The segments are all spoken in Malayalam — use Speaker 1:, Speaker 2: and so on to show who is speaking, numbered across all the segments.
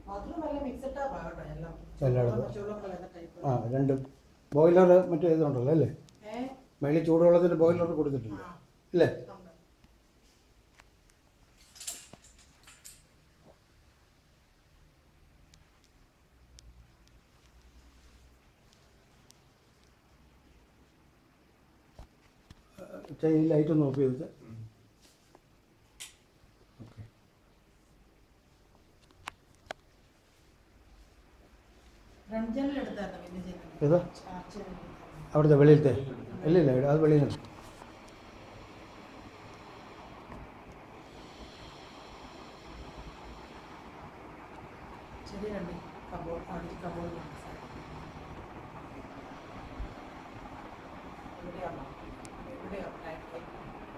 Speaker 1: മാത്രമല്ല മിക്സഡ് ടാപ്പാ കേട്ടോ എല്ലാം
Speaker 2: എല്ലായിടത്തും.
Speaker 1: ചൂടുവെള്ളം കളയുന്ന ടൈപ്പ്
Speaker 2: ആ രണ്ട് ബോയിലർ മറ്റേ ഇതുണ്ടല്ലോ അല്ലേ
Speaker 1: ഏ
Speaker 2: മേളിൽ ചൂടുവെള്ളത്തിൻ്റെ ബോയിലർ കൊടുത്തിട്ടുണ്ട്
Speaker 1: ആ
Speaker 2: അല്ലേ
Speaker 1: ഉണ്ട്.
Speaker 2: ചേ ഈ ലൈറ്റ് ഒന്ന് ഓഫ് ചെയ്തിട്ട് ഓക്കെ
Speaker 1: രഞ്ജനിൽ എടുത്തായിരുന്നു പിന്നെ ചെയ്യുന്നത്
Speaker 2: ഏതാ
Speaker 1: ചാർജ്
Speaker 2: അവിടുത്തെ വെളിയിലത്തെ ഇല്ല ഇല്ല അത് വെളിയിൽ നിന്ന്
Speaker 1: ചെറിയ രണ്ട് കബോർഡ് അടുത്ത് കബോർഡ് എവിടെയാണോ എവിടെയോ ലൈറ്റ് ലൈറ്റ്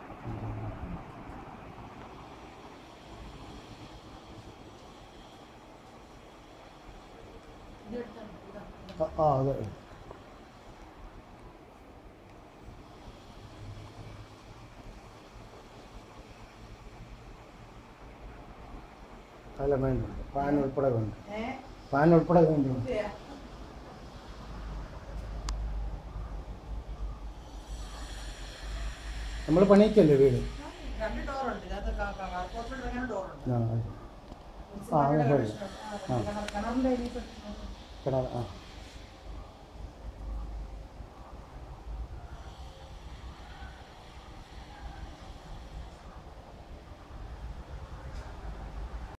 Speaker 1: ഇത് എടുത്താൽ ഇതാ ഇതാ.
Speaker 2: ആ ആ അതെ അല്ല വേണ്ട ഫാൻ ഉൾപ്പെടെ വേണ്ട
Speaker 1: ഏ
Speaker 2: ഫാൻ ഉൾപ്പെടെ വേണ്ട
Speaker 1: ഇതെയാ?
Speaker 2: നമ്മൾ പണിയിക്കല്ലേ വീട്
Speaker 1: രണ്ട് ഡോറുണ്ട് ഇതിനകത്ത് കാർപോർട്ടിൽ ഇറങ്ങാൻ ഡോറുണ്ട്
Speaker 2: ആ അത്. ആ, അങ്ങനെ ശരി. ആ.
Speaker 1: കിണറിൻ്റെ
Speaker 2: കിണർ ആ